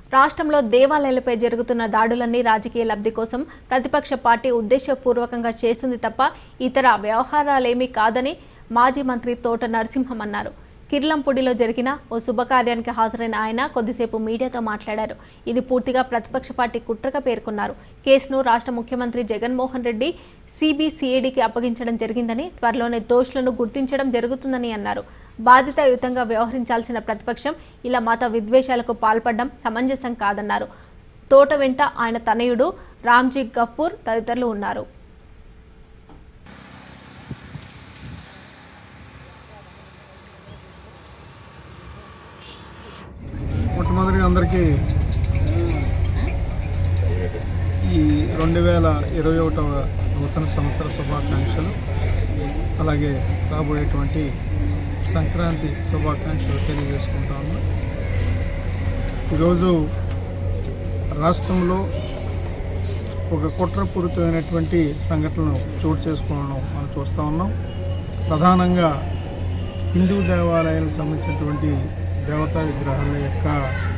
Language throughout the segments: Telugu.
రాష్ట్రంలో దేవాలయాలపై జరుగుతున్న దాడులన్నీ రాజకీయ లబ్ధి కోసం ప్రతిపక్ష పార్టీ ఉద్దేశపూర్వకంగా చేస్తుంది తప్ప ఇతర వ్యవహారాలేమీ కాదని మాజీ మంత్రి తోట నరసింహం అన్నారు కిర్లంపూడిలో జరిగిన ఓ శుభకార్యానికి హాజరైన ఆయన కొద్దిసేపు మీడియాతో మాట్లాడారు ఇది పూర్తిగా ప్రతిపక్ష పార్టీ కుట్రగా పేర్కొన్నారు కేసును రాష్ట్ర ముఖ్యమంత్రి జగన్మోహన్ రెడ్డి సిబిసిఐడికి అప్పగించడం జరిగిందని త్వరలోనే దోషులను గుర్తించడం జరుగుతుందని అన్నారు బాధితయుతంగా వ్యవహరించాల్సిన ప్రతిపక్షం ఇలా మత విద్వేషాలకు పాల్పడడం సమంజసం కాదన్నారు తోట వెంట ఆయన తనయుడు రామ్జీ గఫూర్ తదితరులు ఉన్నారు మొట్టమొదటిగా అందరికీ ఈ రెండు వేల ఇరవై ఒకటవ నూతన సంవత్సర శుభాకాంక్షలు అలాగే రాబోయేటువంటి సంక్రాంతి శుభాకాంక్షలు తెలియజేసుకుంటా ఉన్నాం ఈరోజు రాష్ట్రంలో ఒక కుట్రపూరితమైనటువంటి సంఘటనలు చోటు చేసుకోవడం మనం చూస్తూ ఉన్నాం ప్రధానంగా హిందూ దేవాలయాలకు సంబంధించినటువంటి దేవతా విగ్రహాల యొక్క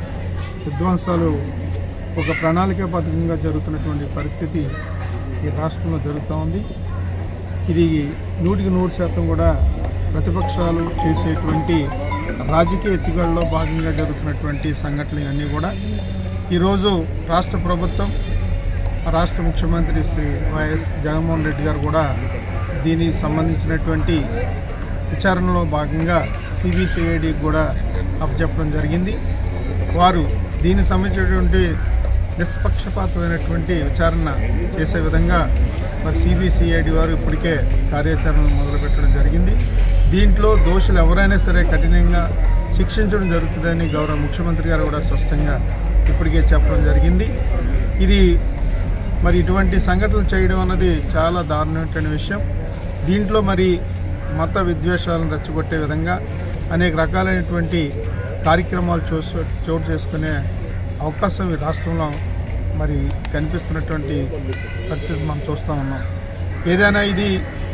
విధ్వంసాలు ఒక ప్రణాళికాబద్ధంగా జరుగుతున్నటువంటి పరిస్థితి ఈ రాష్ట్రంలో జరుగుతూ ఉంది ఇది నూటికి నూరు శాతం కూడా ప్రతిపక్షాలు చేసేటువంటి రాజకీయ ఎత్తుగడలో భాగంగా జరుగుతున్నటువంటి సంఘటనలు ఇవన్నీ కూడా ఈరోజు రాష్ట్ర ప్రభుత్వం రాష్ట్ర ముఖ్యమంత్రి శ్రీ వైఎస్ జగన్మోహన్ రెడ్డి గారు కూడా దీనికి సంబంధించినటువంటి విచారణలో భాగంగా సిబిసిఐడికి కూడా అప్పచెప్పడం జరిగింది వారు దీనికి సంబంధించినటువంటి నిష్పక్షపాతమైనటువంటి విచారణ చేసే విధంగా మరి సిబిసిఐడి వారు ఇప్పటికే కార్యాచరణ మొదలుపెట్టడం జరిగింది దీంట్లో దోషులు ఎవరైనా సరే కఠినంగా శిక్షించడం జరుగుతుందని గౌరవ ముఖ్యమంత్రి గారు కూడా స్పష్టంగా ఇప్పటికే చెప్పడం జరిగింది ఇది మరి ఇటువంటి సంఘటనలు చేయడం అన్నది చాలా దారుణమైన విషయం దీంట్లో మరి మత విద్వేషాలను రెచ్చగొట్టే విధంగా అనేక రకాలైనటువంటి కార్యక్రమాలు చూ చోటు చేసుకునే అవకాశం ఈ రాష్ట్రంలో మరి కనిపిస్తున్నటువంటి పరిస్థితి మనం చూస్తూ ఉన్నాం ఏదైనా ఇది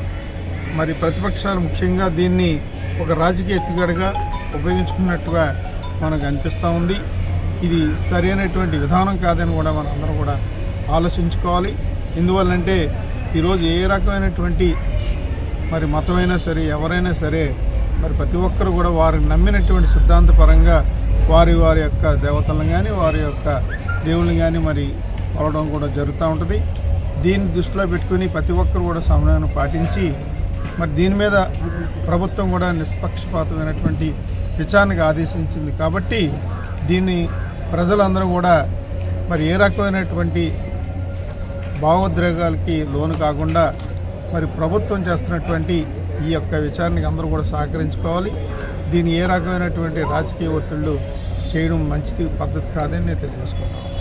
మరి ప్రతిపక్షాలు ముఖ్యంగా దీన్ని ఒక రాజకీయ ఎత్తుగడగా ఉపయోగించుకున్నట్టుగా మనకు అనిపిస్తూ ఉంది ఇది సరైనటువంటి విధానం కాదని కూడా మనం అందరం కూడా ఆలోచించుకోవాలి ఎందువల్లంటే ఈరోజు ఏ రకమైనటువంటి మరి మతమైనా సరే ఎవరైనా సరే మరి ప్రతి ఒక్కరు కూడా వారు నమ్మినటువంటి సిద్ధాంతపరంగా వారి వారి యొక్క దేవతలను కానీ వారి యొక్క దేవుళ్ళని కానీ మరి కొలవడం కూడా జరుగుతూ ఉంటుంది దీన్ని దృష్టిలో పెట్టుకుని ప్రతి ఒక్కరు కూడా సమన్వయం పాటించి మరి దీని మీద ప్రభుత్వం కూడా నిష్పక్షపాతమైనటువంటి విచారణకు ఆదేశించింది కాబట్టి దీన్ని ప్రజలందరూ కూడా మరి ఏ రకమైనటువంటి భావోద్రేగాలకి లోను కాకుండా మరి ప్రభుత్వం చేస్తున్నటువంటి ఈ యొక్క విచారణకి అందరూ కూడా సహకరించుకోవాలి దీన్ని ఏ రకమైనటువంటి రాజకీయ ఒత్తిళ్ళు చేయడం మంచిది పద్ధతి కాదని నేను తెలియజేసుకుంటాను